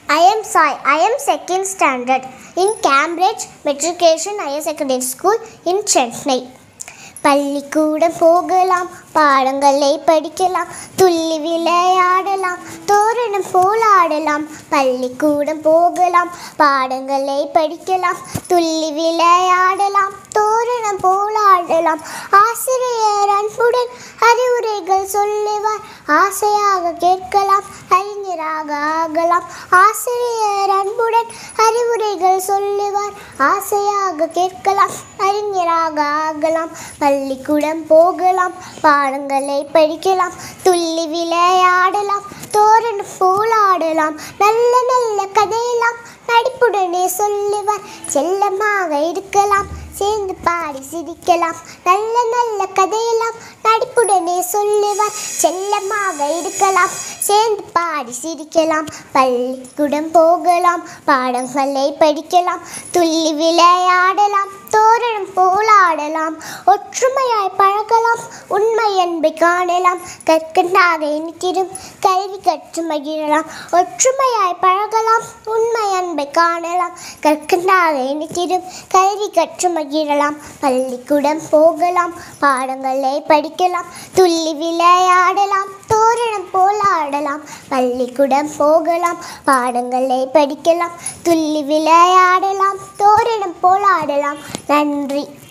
I am Sai. I am second standard in Cambridge Matriculation Higher Secondary School in Chennai. பள்ளிக்கூடம் போகலாம் பாடங்களை படிக்கலாம் துள்ளி விளையாடலாம் தோரணம் போல் ஆடலாம் பள்ளிக்கூடம் போகலாம் பாடங்களை படிக்கலாம் துள்ளி விளையாடலாம் தோரணம் போல் ஆடலாம் ஆசிரியர் அன்புடன் அறிவுரைகள் சொல்லுவார் ஆசையாக கேட்கலாம் அறிஞராக ஆகலாம் ஆசிரியர் அன்புடன் அறிவுரைகள் சொல்லுவார் ஆசையாக கேட்கலாம் அறிஞராக ஆகலாம் பள்ளிக்கூடம் போகலாம் பாடங்களை படிக்கலாம் துள்ளி விளையாடலாம் தோரணம் போல் ஆடலாம் நல்ல நல்ல கதையெல்லாம் நடிப்புடனே சொல்லுவார் செல்லமாக இருக்கலாம் சேர்ந்து பாடி சிரிக்கலாம் நல்ல நல்ல கதையெல்லாம் நடிப்புடனே சொல்லுவார் செல்லமாக இருக்கலாம் சேர்ந்து பாடி சிரிக்கலாம் பள்ளிக்கூடம் போகலாம் பாடங்களை படிக்கலாம் துள்ளி விளையாடலாம் தோரணம் போல் ஆடலாம் ஒற்றுமையாய் பழகலாம் உண்மை அன்பை காணலாம் கற்கண்டாக இனித்திடும் கல்வி கற்று மகிழலாம் ஒற்றுமையாய் பழகலாம் உண்மை அன்பை காணலாம் கற்கண்டாக இனித்திடும் கல்வி கற்று மகிழலாம் பள்ளிக்கூடம் போகலாம் பாடங்களை படிக்கலாம் துள்ளி விளையாடலாம் தோரணம் போல் ஆடலாம் பள்ளிக்கூடம் போகலாம் பாடங்களை படிக்கலாம் துள்ளி விளையாடலாம் தோரணம் போல் ஆடலாம் நன்றி